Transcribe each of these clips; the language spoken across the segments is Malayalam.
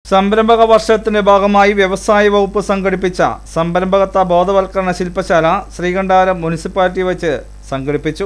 സംരംഭക വർഷത്തിന്റെ ഭാഗമായി വ്യവസായ വകുപ്പ് സംഘടിപ്പിച്ച സംരംഭകത്വ ബോധവൽക്കരണ ശില്പശാല ശ്രീകണ്ഠാരം മുനിസിപ്പാലിറ്റി വച്ച് സംഘടിപ്പിച്ചു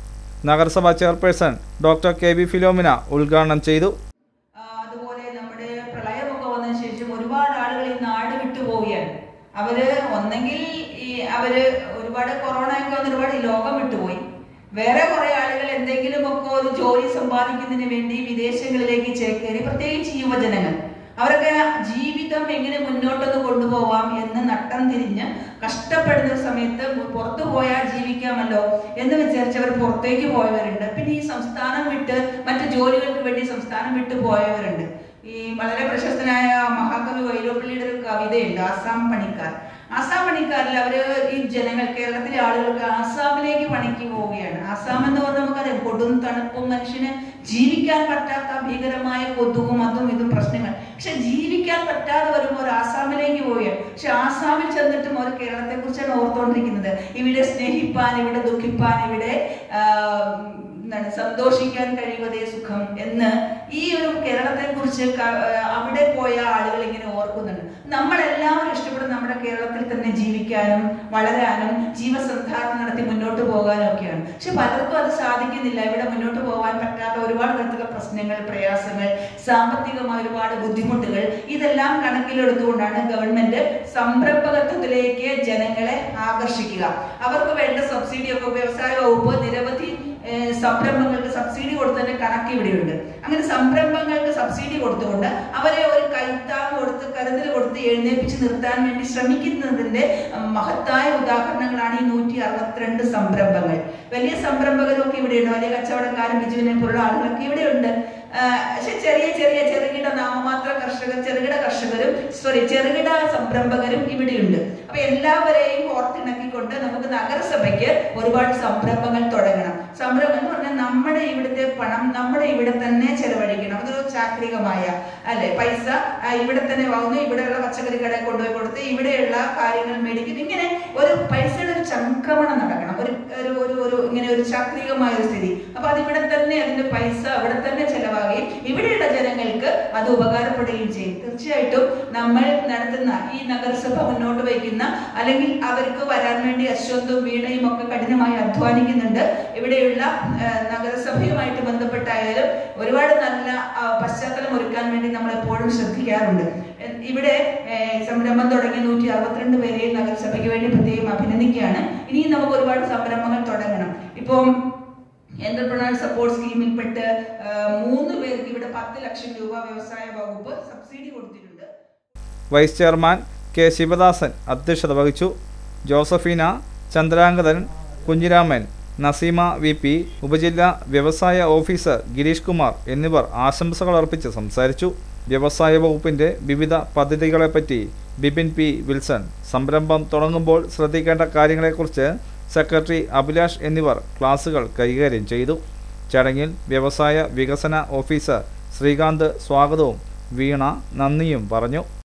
നഗരസഭാ chairperson doctor K V Philomina ഉദ്ഘാടനം ചെയ്തു ആ, അതുപോലെ നമ്മുടെ പ്രളയമൊക്കെ വന്നതിന് ശേഷം ഒരുപാട് ആളുകൾ ഈ നാട് വിട്ടു പോവുകയാണ് അവര് ഒന്നെങ്കിൽ ഈ അവര് ഒരുപാട് കൊറോണ ഒക്കെ വന്ന് ഒരുപാട് ഈ ലോകം വിട്ടുപോയി വേറെ കുറെ ആളുകൾ എന്തെങ്കിലും ഒക്കെ ഒരു ജോലി സമ്പാദിക്കുന്നതിന് വേണ്ടി വിദേശങ്ങളിലേക്ക് ചേക്കേറി പ്രത്യേകിച്ച് യുവജനങ്ങൾ അവരൊക്കെ ജീവിതം എങ്ങനെ മുന്നോട്ടൊന്ന് കൊണ്ടുപോവാം എന്ന് നട്ടം തിരിഞ്ഞ് കഷ്ടപ്പെടുന്ന സമയത്ത് പുറത്തു പോയാൽ ജീവിക്കാമല്ലോ എന്ന് വിചാരിച്ച് അവർ പുറത്തേക്ക് പോയവരുണ്ട് പിന്നെ ഈ സംസ്ഥാനം വിട്ട് മറ്റു ജോലികൾക്ക് വേണ്ടി സംസ്ഥാനം വിട്ട് പോയവരുണ്ട് ഈ വളരെ പ്രശസ്തനായ മഹാകവി വൈലോപ്പിള്ളിയുടെ ഒരു കവിതയുണ്ട് ആസാം പണിക്കാർ ആസാം പണിക്കാരിൽ അവര് ഈ ജനങ്ങൾ കേരളത്തിലെ ആളുകൾക്ക് ആസാമിലേക്ക് പണിക്ക് പോവുകയാണ് ആസാം എന്ന് പറഞ്ഞാൽ നമുക്കറിയാം കൊടും തണുപ്പും മനുഷ്യന് ജീവിക്കാൻ പറ്റാത്ത ഭീകരമായ കൊതുകും അതും ഇതും പ്രശ്നങ്ങൾ പക്ഷെ ജീവിക്കാൻ പറ്റാതെ വരുമ്പോൾ ഒരു ആസാമിലേക്ക് പോവുകയാണ് പക്ഷെ ആസാമിൽ ചെന്നിട്ടും അവർ കേരളത്തെ കുറിച്ചാണ് ഓർത്തുകൊണ്ടിരിക്കുന്നത് ഇവിടെ സ്നേഹിപ്പാൻ ഇവിടെ ദുഃഖിപ്പാൻ ഇവിടെ ആ, എന്താണ് സന്തോഷിക്കാൻ കഴിയുവതേ സുഖം എന്ന് ഈ ഒരു കേരളത്തെ കുറിച്ച് അവിടെ പോയ ആളുകൾ ഇങ്ങനെ ഓർക്കുന്നുണ്ട് നമ്മളെല്ലാവരും ഇഷ്ടപ്പെടുന്ന നമ്മുടെ കേരളത്തിൽ തന്നെ ജീവിക്കാനും വളരാനും ജീവസന്ധാരണം നടത്തി മുന്നോട്ട് പോകാനും ഒക്കെയാണ് പക്ഷെ പലർക്കും അത് സാധിക്കുന്നില്ല ഇവിടെ മുന്നോട്ട് പോകാൻ പറ്റാത്ത ഒരുപാട് തരത്തിലുള്ള പ്രശ്നങ്ങൾ പ്രയാസങ്ങൾ സാമ്പത്തികമായ ഒരുപാട് ബുദ്ധിമുട്ടുകൾ ഇതെല്ലാം കണക്കിലെടുത്തുകൊണ്ടാണ് ഗവൺമെന്റ് സംരംഭകത്വത്തിലേക്ക് ജനങ്ങളെ ആകർഷിക്കുക അവർക്ക് വേണ്ട സബ്സിഡി ഒക്കെ വ്യവസായ വകുപ്പ് നിരവധി ഏഹ് സംരംഭങ്ങൾക്ക് സബ്സിഡി കൊടുത്തതിന്റെ കണക്ക് ഇവിടെയുണ്ട് അങ്ങനെ സംരംഭങ്ങൾക്ക് സബ്സിഡി കൊടുത്തുകൊണ്ട് അവരെ ഒരു കൈത്താങ് കൊടുത്ത് കരുതൽ കൊടുത്ത് എഴുന്നേൽപ്പിച്ച് നിർത്താൻ വേണ്ടി ശ്രമിക്കുന്നതിന്റെ ഉം, മഹത്തായ ഉദാഹരണങ്ങളാണ് ഈ നൂറ്റി അറുപത്തിരണ്ട് സംരംഭങ്ങൾ വലിയ സംരംഭകരൊക്കെ ഇവിടെയുണ്ട് വലിയ കച്ചവടക്കാരും ബിജുവിനെ പോലുള്ള ആളുകളൊക്കെ ഇവിടെയുണ്ട് ആഹ് പക്ഷെ ചെറിയ ചെറിയ ചെറുകിട നാമമാത്ര കർഷകർ ചെറുകിട കർഷകരും സോറി ചെറുകിട സംരംഭകരും ഇവിടെയുണ്ട് അപ്പൊ എല്ലാവരെയും കോർത്തിണക്കിക്കൊണ്ട് നമുക്ക് നഗരസഭയ്ക്ക് ഒരുപാട് സംരംഭങ്ങൾ തുടങ്ങണം സംരംഭം എന്ന് പറഞ്ഞാൽ നമ്മുടെ ഇവിടുത്തെ പണം നമ്മുടെ ഇവിടെ തന്നെ ചെലവഴിക്കണം അതൊരു ചാക്രികമായ അല്ലെ പൈസ ആ, ഇവിടെ തന്നെ വാങ്ങുന്നു ഇവിടെയുള്ള പച്ചക്കറി കടയിൽ കൊണ്ടുപോയി കൊടുത്ത് ഇവിടെയുള്ള കാര്യങ്ങൾ മേടിക്കുന്നു ഇങ്ങനെ ഒരു പൈസയുടെ ഒരു ചംക്രമണം നടക്കണം ഒരു ഒരു ഒരു ഒരു ഇങ്ങനെ ഒരു ചാക്രികമായ ഒരു സ്ഥിതി അപ്പൊ അത് ഇവിടെ തന്നെ അതിന്റെ പൈസ അവിടെ തന്നെ ചെലവാകുകയും ഇവിടെയുള്ള ജനങ്ങൾക്ക് അത് ഉപകാരപ്പെടുകയും ചെയ്യും തീർച്ചയായിട്ടും നമ്മൾ നടത്തുന്ന ഈ നഗരസഭ മുന്നോട്ട് വയ്ക്കുന്ന അല്ലെങ്കിൽ അവർക്ക് വരാൻ വേണ്ടി അശ്വന്തും വീണയും ഒക്കെ കഠിനമായി അധ്വാനിക്കുന്നുണ്ട് ഇവിടെയുള്ള ആ, നഗരസഭയുമായിട്ട് ബന്ധപ്പെട്ടായാലും ഒരുപാട് നല്ല ആ, പശ്ചാത്തലം ഒരുക്കാൻ വേണ്ടി നമ്മൾ എപ്പോഴും ശ്രദ്ധിക്കാറുണ്ട് എ- ഇവിടെ ഏ, സംരംഭം തുടങ്ങിയ നൂറ്റി അറുപത്തിരണ്ട് പേരെയും നഗരസഭയ്ക്ക് വേണ്ടി പ്രത്യേകം അഭിനന്ദിക്കുകയാണ് ഇനിയും നമുക്ക് ഒരുപാട് സംരംഭങ്ങൾ തുടങ്ങണം ഇപ്പം എന്റർപ്രണർ സപ്പോർട്ട് സ്കീമിൽപ്പെട്ട് ആ, മൂന്ന് പേർക്ക് ഇവിടെ പത്ത് ലക്ഷം രൂപ വ്യവസായ വകുപ്പ് സബ്സിഡി കൊടുത്തിട്ടുണ്ട് വൈസ് ചെയർമാൻ കെ ശിവദാസൻ അധ്യക്ഷത വഹിച്ചു ജോസഫീന ചന്ദ്രാംഗതൻ കുഞ്ഞിരാമൻ നസീമ വി പി ഉപജില്ലാ വ്യവസായ ഓഫീസർ ഗിരീഷ് കുമാർ എന്നിവർ ആശംസകൾ അർപ്പിച്ച് സംസാരിച്ചു വ്യവസായ വകുപ്പിൻ്റെ വിവിധ പദ്ധതികളെപ്പറ്റി ബിപിൻ പി വിൽസൺ സംരംഭം തുടങ്ങുമ്പോൾ ശ്രദ്ധിക്കേണ്ട കാര്യങ്ങളെക്കുറിച്ച് സെക്രട്ടറി അഭിലാഷ് എന്നിവർ ക്ലാസുകൾ കൈകാര്യം ചെയ്തു ചടങ്ങിൽ വ്യവസായ വികസന ഓഫീസർ ശ്രീകാന്ത് സ്വാഗതവും വീണ നന്ദിയും പറഞ്ഞു